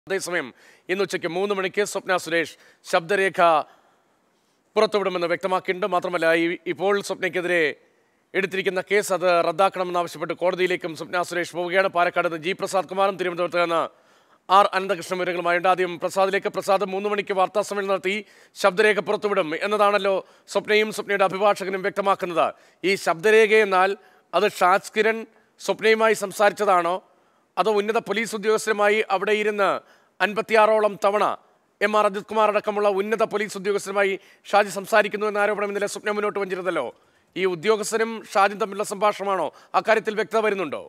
അതേസമയം ഇന്ന് ഉച്ചയ്ക്ക് മൂന്ന് മണിക്ക് സ്വപ്ന സുരേഷ് ശബ്ദരേഖ പുറത്തുവിടുമെന്ന് വ്യക്തമാക്കിയിട്ടുണ്ട് മാത്രമല്ല ഈ ഇപ്പോൾ സ്വപ്നയ്ക്കെതിരെ എടുത്തിരിക്കുന്ന കേസ് അത് റദ്ദാക്കണമെന്നാവശ്യപ്പെട്ട് കോടതിയിലേക്കും സ്വപ്ന സുരേഷ് പോവുകയാണ് പാലക്കാട് നിന്ന് ജി പ്രസാദ് കുമാറും തിരുവനന്തപുരത്ത് നിന്ന് ആർ അനന്തകൃഷ്ണൻ വിവരങ്ങളുമായുണ്ട് ആദ്യം പ്രസാദിലേക്ക് പ്രസാദ് മൂന്ന് മണിക്ക് വാർത്താ സമ്മേളനം നടത്തി ശബ്ദരേഖ പുറത്തുവിടും എന്നതാണല്ലോ സ്വപ്നയും സ്വപ്നയുടെ അഭിഭാഷകനും വ്യക്തമാക്കുന്നത് ഈ ശബ്ദരേഖ എന്നാൽ അത് ഷാജ് കിരൺ സ്വപ്നയുമായി സംസാരിച്ചതാണോ അതോ ഉന്നത പോലീസ് ഉദ്യോഗസ്ഥരുമായി അവിടെ ഇരുന്ന് അൻപത്തിയാറോളം തവണ എം ആർ അജിത് കുമാർ അടക്കമുള്ള ഉന്നത പോലീസ് ഉദ്യോഗസ്ഥരുമായി ഷാജി സംസാരിക്കുന്നു എന്ന ആരോപണം ഇന്നലെ സ്വപ്ന മുന്നോട്ട് വന്നിരുന്നല്ലോ ഈ ഉദ്യോഗസ്ഥരും ഷാജിയും തമ്മിലുള്ള സംഭാഷണമാണോ അക്കാര്യത്തിൽ വ്യക്തത വരുന്നുണ്ടോ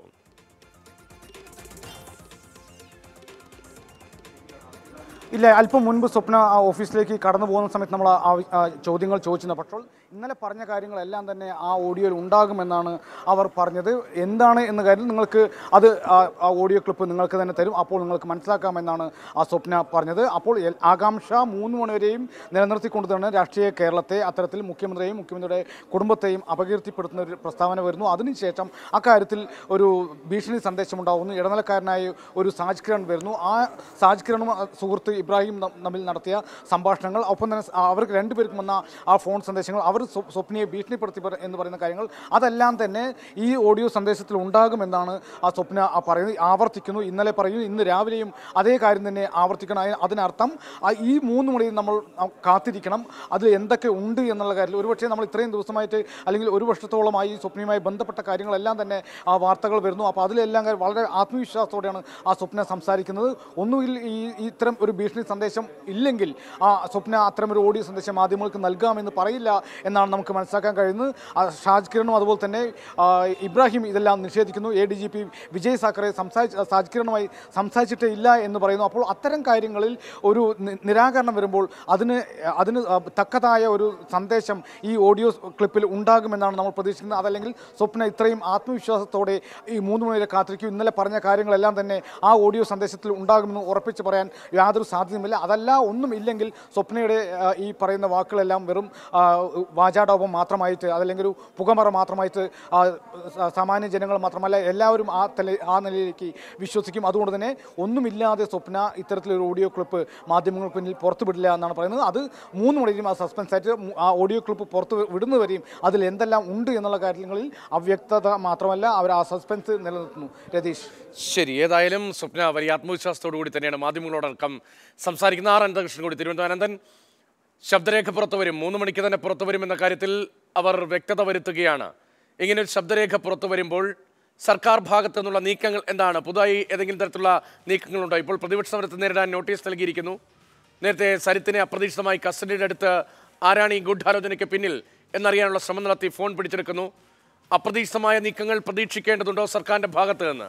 ഇല്ല അല്പം മുൻപ് സ്വപ്ന ആ ഓഫീസിലേക്ക് കടന്നു പോകുന്ന സമയത്ത് നമ്മൾ ആ ആ ചോദ്യങ്ങൾ ചോദിച്ചിരുന്നു പക്ഷേ ഇന്നലെ പറഞ്ഞ കാര്യങ്ങളെല്ലാം തന്നെ ആ ഓഡിയോയിൽ ഉണ്ടാകുമെന്നാണ് അവർ പറഞ്ഞത് എന്താണ് എന്ന കാര്യം നിങ്ങൾക്ക് അത് ആ ആ ഓഡിയോ ക്ലിപ്പ് നിങ്ങൾക്ക് തന്നെ തരും അപ്പോൾ നിങ്ങൾക്ക് മനസ്സിലാക്കാമെന്നാണ് ആ സ്വപ്ന പറഞ്ഞത് അപ്പോൾ എൽ- ആകാംക്ഷ മൂന്ന് മണിവരെയും നിലനിർത്തിക്കൊണ്ട് തന്നെ രാഷ്ട്രീയ കേരളത്തെ അത്തരത്തിൽ മുഖ്യമന്ത്രിയെയും മുഖ്യമന്ത്രിയുടെ കുടുംബത്തെയും അപകീർത്തിപ്പെടുത്തുന്ന ഒരു പ്രസ്താവന വരുന്നു അതിനുശേഷം അക്കാര്യത്തിൽ ഒരു ഭീഷണി സന്ദേശമുണ്ടാകുന്നു ഇടനിലക്കാരനായി ഒരു സാജ് കിരൺ വരുന്നു ആ സാജ് കിരണും ആ സുഹൃത്ത് ഇബ്രാഹിം ത- തമ്മിൽ നടത്തിയ സംഭാഷണങ്ങൾ ഒപ്പം തന്നെ സ്- അവർക്ക് രണ്ടുപേർക്കും വന്ന ആ ഫോൺ സന്ദേശങ്ങൾ അവർ സ്വ- സ്വപ്നയെ ഭീഷണിപ്പെടുത്തി പറ- എന്ന് പറയുന്ന കാര്യങ്ങൾ അതെല്ലാം തന്നെ ഈ ഓഡിയോ സന്ദേശത്തിൽ ഉണ്ടാകുമെന്നാണ് ആ സ്വപ്ന ആ പറയുന്നത് ആവർത്തിക്കുന്നു ഇന്നലെ പറയുന്നു ഇന്ന് രാവിലെയും അതേ കാര്യം തന്നെ ആവർത്തിക്കണം അതി- അതിനർത്ഥം ആ ഈ മൂന്ന് മണിയിൽ നമ്മൾ ആ കാത്തിരിക്കണം അതിൽ എന്തൊക്കെ ഉണ്ട് എന്നുള്ള കാര്യത്തിൽ ഒരുപക്ഷെ നമ്മൾ ഇത്രയും ദിവസമായിട്ട് അല്ലെങ്കിൽ ഒരു വർഷത്തോളമായി ഈ സ്വപ്നയുമായി ബന്ധപ്പെട്ട കാര്യങ്ങളെല്ലാം തന്നെ ആ വാർത്തകൾ വരുന്നു അപ്പോൾ അതിലെല്ലാം കാര്യം വളരെ ആത്മവിശ്വാസത്തോടെയാണ് ആ സ്വപ്ന സംസാരിക്കുന്നത് ഒന്നുകിൽ ഈ ഈ ഇത്തരം ഒരു ഭീഷണി സന്ദേശം ഇല്ലെങ്കിൽ ആ സ്വപ്ന അത്തരം ഒരു ഓഡിയോ സന്ദേശം മാധ്യമങ്ങൾക്ക് നൽകാമെന്ന് പറയില്ല എന്നാണ് നമുക്ക് മനസ്സിലാക്കാൻ കഴിയുന്നത് ആ ഷാജ് കിരണും അതുപോലെ തന്നെ ആ, ഇബ്രാഹിം ഇതെല്ലാം നിഷേധിക്കുന്നു A D G P Vijay Sakhare സംസാരിച്ച് ഷാജ് കിരണുമായി സംസാരിച്ചിട്ടേ ഇല്ല എന്ന് പറയുന്നു അപ്പോൾ അത്തരം കാര്യങ്ങളിൽ ഒരു നി- നിരാകരണം വരുമ്പോൾ അതിന് അതിന് ആ, തക്കതായ ഒരു സന്ദേശം ഈ ഓഡിയോ ക്ലിപ്പിൽ ഉണ്ടാകുമെന്നാണ് നമ്മൾ പ്രതീക്ഷിക്കുന്നത് അതല്ലെങ്കിൽ സ്വപ്ന ഇത്രയും ആത്മവിശ്വാസത്തോടെ ഈ മൂന്ന് മണിവരെ കാത്തിരിക്കും ഇന്നലെ പറഞ്ഞ കാര്യങ്ങളെല്ലാം തന്നെ ആ ഓഡിയോ സന്ദേശത്തിൽ ഉണ്ടാകുമെന്ന് ഉറപ്പിച്ച് പറയാൻ യാതൊരു സാധ്യതയുമില്ല അതല്ല ഒന്നും ഇല്ലെങ്കിൽ സ്വപ്നയുടെ ആ, ഈ പറയുന്ന വാക്കുകളെല്ലാം വെറും ആ, വാചാടോപം മാത്രമായിട്ട് അതല്ലെങ്കിൽ ഒരു പുകമറ മാത്രമായിട്ട് ആ, സ- സാമാന്യ ജനങ്ങൾ മാത്രമല്ല എല്ലാവരും ആ തല ആ നിലയിലേക്ക് വിശ്വസിക്കും അതുകൊണ്ട് തന്നെ ഒന്നുമില്ലാതെ സ്വപ്ന ഇത്തരത്തിലൊരു ഓഡിയോ ക്ലിപ്പ് മാധ്യമങ്ങൾക്ക് പിന്നിൽ പുറത്തു വിടില്ല എന്നാണ് പറയുന്നത് അത് മൂന്ന് മണിയും ആ സസ്പെൻസ് ആയിട്ട് മു- ആ ഓഡിയോ ക്ലിപ്പ് പുറത്ത് വിടുന്നവരെയും അതിൽ എന്തെല്ലാം ഉണ്ട് എന്നുള്ള കാര്യങ്ങളിൽ അവ്യക്തത മാത്രമല്ല അവർ ആ സസ്പെൻസ് നിലനിർത്തുന്നു രതീഷ് ശരി ഏതായാലും സ്വപ്ന വലിയ ആത്മവിശ്വാസത്തോടു കൂടി തന്നെയാണ് മാധ്യമങ്ങളോടക്കം സംസാരിക്കുന്ന ആർ അനന്തകൃഷ്ണൻ കൂടി തിരുവനന്തപുരം അനന്തൻ ശബ്ദരേഖ പുറത്തു വരും മൂന്ന് മണിക്ക് തന്നെ പുറത്തു വരും എന്ന കാര്യത്തിൽ അവർ വ്യക്തത വരുത്തുകയാണ് ഇങ്ങനെ ഒരു ശബ്ദരേഖ പുറത്തു വരുമ്പോൾ സർക്കാർ ഭാഗത്തു നിന്നുള്ള നീക്കങ്ങൾ എന്താണ് പുതുതായി ഏതെങ്കിലും തരത്തിലുള്ള നീക്കങ്ങളുണ്ടോ ഇപ്പോൾ പ്രതിപക്ഷ സമരത്തെ നേരിടാൻ നോട്ടീസ് നൽകിയിരിക്കുന്നു നേരത്തെ സരിത്തിനെ അപ്രതീക്ഷിതമായി കസ്റ്റഡിയുടെ അടുത്ത് ആരാണ് ഈ ഗൂഢാലോചനയ്ക്ക് പിന്നിൽ എന്നറിയാനുള്ള ശ്രമം നടത്തി ഫോൺ പിടിച്ചെടുക്കുന്നു അപ്രതീക്ഷിതമായ നീക്കങ്ങൾ പ്രതീക്ഷിക്കേണ്ടതുണ്ടോ സർക്കാരിന്റെ ഭാഗത്ത് നിന്ന്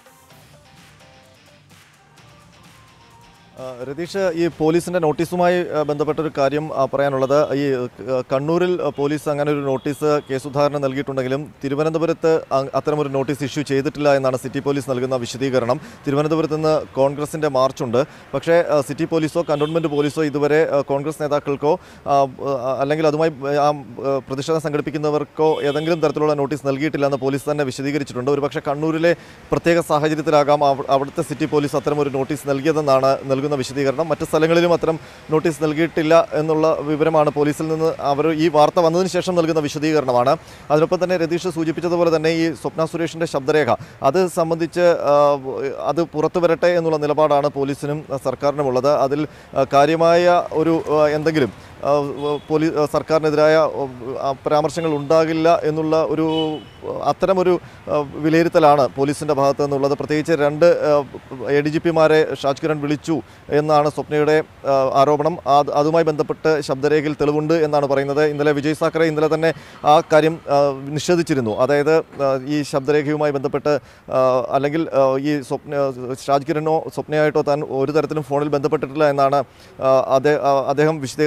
ആ, രതീഷ് ഈ പോലീസിന്റെ നോട്ടീസുമായി ആ, ബന്ധപ്പെട്ട ഒരു കാര്യം ആ, പറയാനുള്ളത് ഈ ആ, കണ്ണൂരിൽ ആ, പോലീസ് അങ്ങനെ ഒരു നോട്ടീസ് കെ സുധാകരന് നൽകിയിട്ടുണ്ടെങ്കിലും തിരുവനന്തപുരത്ത് അ- അത്തരമൊരു നോട്ടീസ് ഇഷ്യൂ ചെയ്തിട്ടില്ല എന്നാണ് സിറ്റി പോലീസ് നൽകുന്ന വിശദീകരണം തിരുവനന്തപുരത്ത് നിന്ന് കോൺഗ്രസിന്റെ മാർച്ചുണ്ട് പക്ഷേ ആ, സിറ്റി പോലീസോ കണ്ടോൺമെന്റ് പോലീസോ ഇതുവരെ ആ, കോൺഗ്രസ് നേതാക്കൾക്കോ ആ, ആ, അല്ലെങ്കിൽ അതുമായി ആ, ആ, പ്രതിഷേധം സംഘടിപ്പിക്കുന്നവർക്കോ ഏതെങ്കിലും തരത്തിലുള്ള നോട്ടീസ് നൽകിയിട്ടില്ല എന്ന് പോലീസ് തന്നെ വിശദീകരിച്ചിട്ടുണ്ട് ഒരുപക്ഷെ കണ്ണൂരിലെ പ്രത്യേക സാഹചര്യത്തിലാകാം അവ- അവിടുത്തെ സിറ്റി പോലീസ് അത്തരം ഒരു നോട്ടീസ് നൽകിയതെന്നാണ് നൽകുന്ന വിശദീകരണം മറ്റ് സ്ഥലങ്ങളിലും അത്തരം നോട്ടീസ് നൽകിയിട്ടില്ല എന്നുള്ള വിവരമാണ് പോലീസിൽ നിന്ന് അവർ ഈ വാർത്ത വന്നതിന് ശേഷം നൽകുന്ന വിശദീകരണമാണ് അതിനൊപ്പം തന്നെ രതീഷ് സൂചിപ്പിച്ചതുപോലെ തന്നെ ഈ സ്വപ്ന സുരേഷിൻ്റെ ശബ്ദരേഖ അത് സംബന്ധിച്ച് ആ, അത് പുറത്തു വരട്ടെ എന്നുള്ള നിലപാടാണ് പോലീസിനും ആ, സർക്കാരിനുമുള്ളത് അതിൽ ആ, കാര്യമായ ഒരു ആ, എന്തെങ്കിലും പോലീസ് സർക്കാരിനെതിരായ ആ, പരാമർശങ്ങൾ ഉണ്ടാകില്ല എന്നുള്ള ഒരു അത്തരമൊരു ആ, വിലയിരുത്തലാണ് പോലീസിൻ്റെ ഭാഗത്ത് നിന്നുള്ളത് പ്രത്യേകിച്ച് രണ്ട് എ ഡി ജി പിമാരെ ഷാജ് കിരൺ വിളിച്ചു എന്നാണ് സ്വപ്നയുടെ ആ, ആരോപണം അത് അതുമായി ബന്ധപ്പെട്ട് ശബ്ദരേഖയിൽ തെളിവുണ്ട് എന്നാണ് പറയുന്നത് ഇന്നലെ വിജയ് സാക്കറെ ഇന്നലെ തന്നെ ആ കാര്യം ആ, നിഷേധിച്ചിരുന്നു അതായത് ആ, ഈ ശബ്ദരേഖയുമായി ബന്ധപ്പെട്ട് ആ, അല്ലെങ്കിൽ ആ, ഈ സ്വപ്ന ഷാജ് കിരണോ സ്വപ്നയായിട്ടോ താൻ ഒരു തരത്തിലും ഫോണിൽ ബന്ധപ്പെട്ടിട്ടില്ല എന്നാണ് ആ, അദ്ദേ- ആ, അദ്ദേഹം വിശദീകരണം നൽകിയത്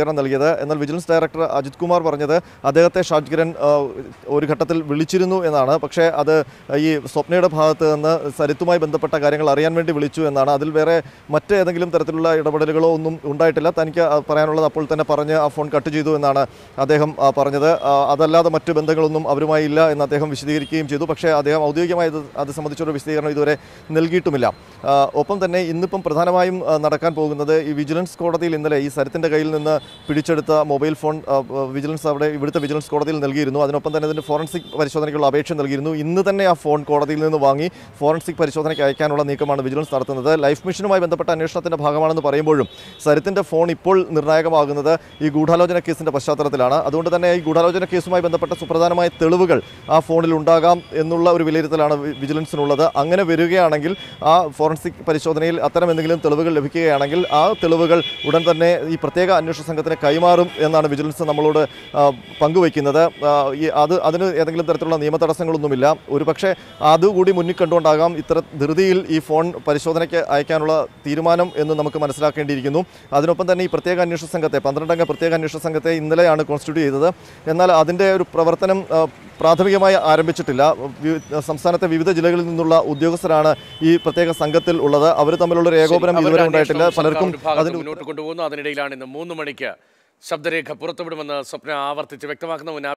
പറഞ്ഞത് എന്നാൽ വിജിലൻസ് ഡയറക്ടർ അജിത് കുമാർ പറഞ്ഞത് അദ്ദേഹത്തെ ഷാജ് കിരൺ ആ, ഒരു ഘട്ടത്തിൽ വിളിച്ചിരുന്നു എന്നാണ് പക്ഷേ അത് ഈ സ്വപ്നയുടെ ഭാഗത്ത് നിന്ന് സരിത്തുമായി ബന്ധപ്പെട്ട കാര്യങ്ങൾ അറിയാൻ വേണ്ടി വിളിച്ചു എന്നാണ് അതിൽ വേറെ മറ്റേതെങ്കിലും തരത്തിലുള്ള ഇടപെടലുകളോ ഒന്നും ഉണ്ടായിട്ടില്ല തനിക്ക് ആ പറയാനുള്ളത് അപ്പോൾ തന്നെ പറഞ്ഞ് ആ ഫോൺ കട്ട് ചെയ്തു എന്നാണ് അദ്ദേഹം ആ, പറഞ്ഞത് ആ, അതല്ലാതെ മറ്റ് ബന്ധങ്ങളൊന്നും അവരുമായി ഇല്ല എന്ന് അദ്ദേഹം വിശദീകരിക്കുകയും ചെയ്തു പക്ഷേ അദ്ദേഹം ഔദ്യോഗികമായി ഇത് അത് സംബന്ധിച്ചൊരു വിശദീകരണം ഇതുവരെ നൽകിയിട്ടുമില്ല ആ, ഒപ്പം തന്നെ ഇന്നിപ്പം പ്രധാനമായും ആ, നടക്കാൻ പോകുന്നത് ഈ വിജിലൻസ് കോടതിയിൽ ഇന്നലെ ഈ സരത്തിൻ്റെ കയ്യിൽ നിന്ന് പിടിച്ചെടുത്ത മൊബൈൽ ഫോൺ ആ, ആ, വിജിലൻസ് അവിടെ ഇവിടുത്തെ വിജിലൻസ് കോടതിയിൽ നൽകിയിരുന്നു അതിനൊപ്പം തന്നെ ഇതിൻ്റെ ഫോറൻസിക് പരിശോധനയ്ക്കുള്ള അപേക്ഷ നൽകിയിരുന്നു ഇന്ന് തന്നെ ആ ഫോൺ കോടതിയിൽ നിന്ന് വാങ്ങി ഫോറൻസിക് പരിശോധനയ്ക്ക് അയക്കാനുള്ള നീക്കമാണ് വിജിലൻസ് നടത്തുന്നത് ലൈഫ് മിഷനുമായി ബന്ധപ്പെട്ട അന്വേഷണത്തിൻ്റെ ഭാഗമാണെന്ന് പറയുമ്പോഴും സരിത്തിൻ്റെ ഫോൺ ഇപ്പോൾ നിർണായകമാകുന്നത് ഈ ഗൂഢാലോചന കേസിൻ്റെ പശ്ചാത്തലത്തിലാണ് അതുകൊണ്ട് തന്നെ ഈ ഗൂഢാലോചന കേസുമായി ബന്ധപ്പെട്ട സുപ്രധാനമായ തെളിവുകൾ ആ ഫോണിൽ ഉണ്ടാകാം എന്നുള്ള ഒരു വിലയിരുത്തലാണ് വി- വിജിലൻസിനുള്ളത് അങ്ങനെ വരികയാണെങ്കിൽ ആ ഫോറൻസിക് പരിശോധനയിൽ അത്തരം എന്തെങ്കിലും തെളിവുകൾ ലഭിക്കുകയാണെങ്കിൽ ആ തെളിവുകൾ ഉടൻ തന്നെ ഈ പ്രത്യേക അന്വേഷണ സംഘത്തിന് കൈമാറും എന്നാണ് വിജിലൻസ് നമ്മളോട് ആ, പങ്കുവയ്ക്കുന്നത് ആ, ഈ അത് അതിന് ഏതെങ്കിലും തരത്തിലുള്ള നിയമ തടസ്സങ്ങളൊന്നുമില്ല ഒരുപക്ഷെ അതുകൂടി മുന്നിൽ കണ്ടുകൊണ്ടാകാം ഇത്ര ധൃതിയിൽ ഈ ഫോൺ പരിശോധനയ്ക്ക് അയക്കാനുള്ള തീരുമാനം എന്ന് നമുക്ക് മനസ്സിലാക്കേണ്ടിയിരിക്കുന്നു അതിനൊപ്പം തന്നെ ഈ പ്രത്യേക അന്വേഷണ സംഘത്തെ പന്ത്രണ്ടംഗ പ്രത്യേക അന്വേഷണ സംഘത്തെ ഇന്നലെയാണ് കോൺസ്റ്റിറ്റ്യൂട്ട് ചെയ്തത് എന്നാൽ അതിൻ്റെ ഒരു പ്രവർത്തനം ആ, പ്രാഥമികമായി ആരംഭിച്ചിട്ടില്ല വി- സംസ്ഥാനത്തെ വിവിധ ജില്ലകളിൽ നിന്നുള്ള ഉദ്യോഗസ്ഥരാണ് ഈ പ്രത്യേക സംഘത്തിൽ ഉള്ളത് അവർ തമ്മിലുള്ള ഒരു ഏകോപനം അവരുടെ ഇതുവരെ ഉണ്ടായിട്ടില്ല അന്വേഷണം പലർക്കും സർക്കാർ ഒരു ഭാഗത്ത് അതിന് മുന്നോട്ട് കൊണ്ടുപോകുന്നു അതിനിടയിലാണ് ഇന്ന് മൂന്ന് മണിക്ക് ശബ്ദരേഖ പുറത്തുവിടുമെന്ന് സ്വപ്ന ആവർത്തിച്ച് വ്യക്തമാക്കുന്ന മുൻ